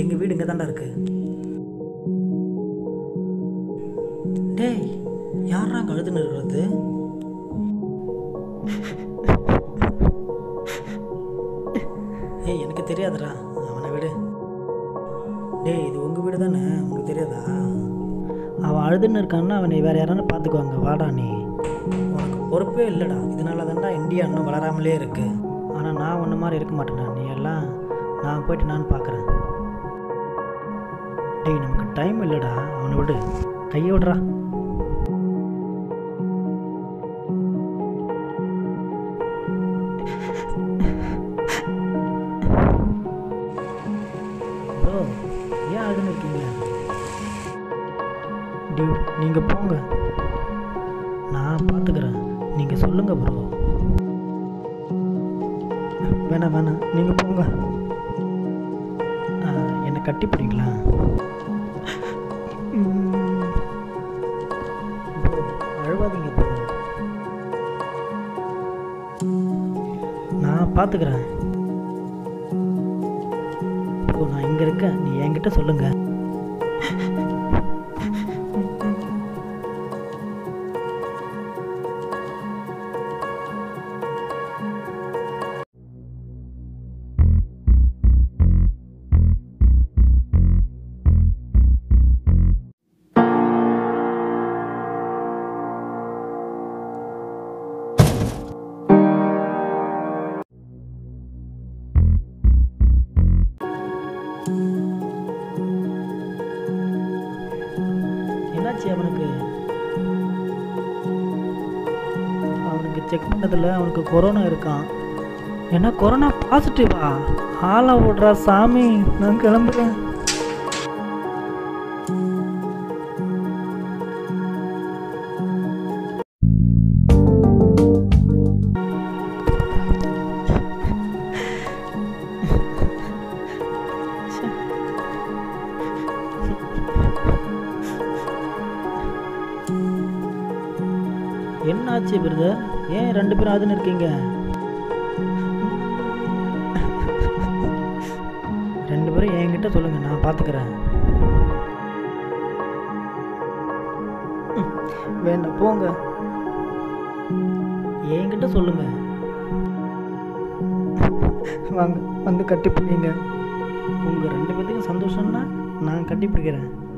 எங்கள் வீடு இங்கே தாண்டா இருக்கு டேய் யாரா கழுதுன்னு இருக்கிறது ஏய் எனக்கு தெரியாதுடா அவனை விடு டேய் இது உங்கள் வீடு தானே உனக்கு தெரியாதா அவன் அழுதுன்னு இருக்கான்னா அவனை வேறு யாரானு பார்த்துக்குவாங்க வாடா நீ உனக்கு பொறுப்பே இல்லைடா இதனால தான்டா இந்தியா இன்னும் வளராமலே இருக்கு ஆனால் நான் ஒன்று மாதிரி இருக்க மாட்டேன்டா நீ எல்லாம் நான் போயிட்டு நான் பார்க்குறேன் டேய் நமக்கு டைம் இல்லைடா அவனை விடு கையை விடுறா ப்ரோ ஏன் அழுதுன்னு இருக்கீங்க டியூட் நீங்கள் போங்க நான் பார்த்துக்கிறேன் நீங்கள் சொல்லுங்கள் ப்ரோ வேணாம் வேணாம் நீங்கள் போங்க ஆ, என்னை கட்டி பிடிங்களா ப்ரோ அழுவாதீங்க ப்ரோ நான் பார்த்துக்கிறேன் ப்ரோ நான் இங்கே இருக்கேன் நீ என்கிட்ட சொல்லுங்கள் என்னாச்சு அவனுக்கு அவனுக்கு செக் பண்ணதில் அவனுக்கு கொரோனா இருக்கான் என்ன கொரோனா பாசிட்டிவா ஆளா விடுறா சாமி நான் கிளம்புறேன் என்னாச்சு பிரதர் ஏன் ரெண்டு பேரும் அதுன்னு இருக்கீங்க ரெண்டு பேரும் என்கிட்ட சொல்லுங்க நான் பார்த்துக்கிறேன் ம், வேண்டாம் போங்க என்கிட்ட சொல்லுங்க வாங்க வந்து கட்டி பிடிங்க உங்கள் ரெண்டு பேத்துக்கும் சந்தோஷம்னா நான் கட்டி பிடிக்கிறேன்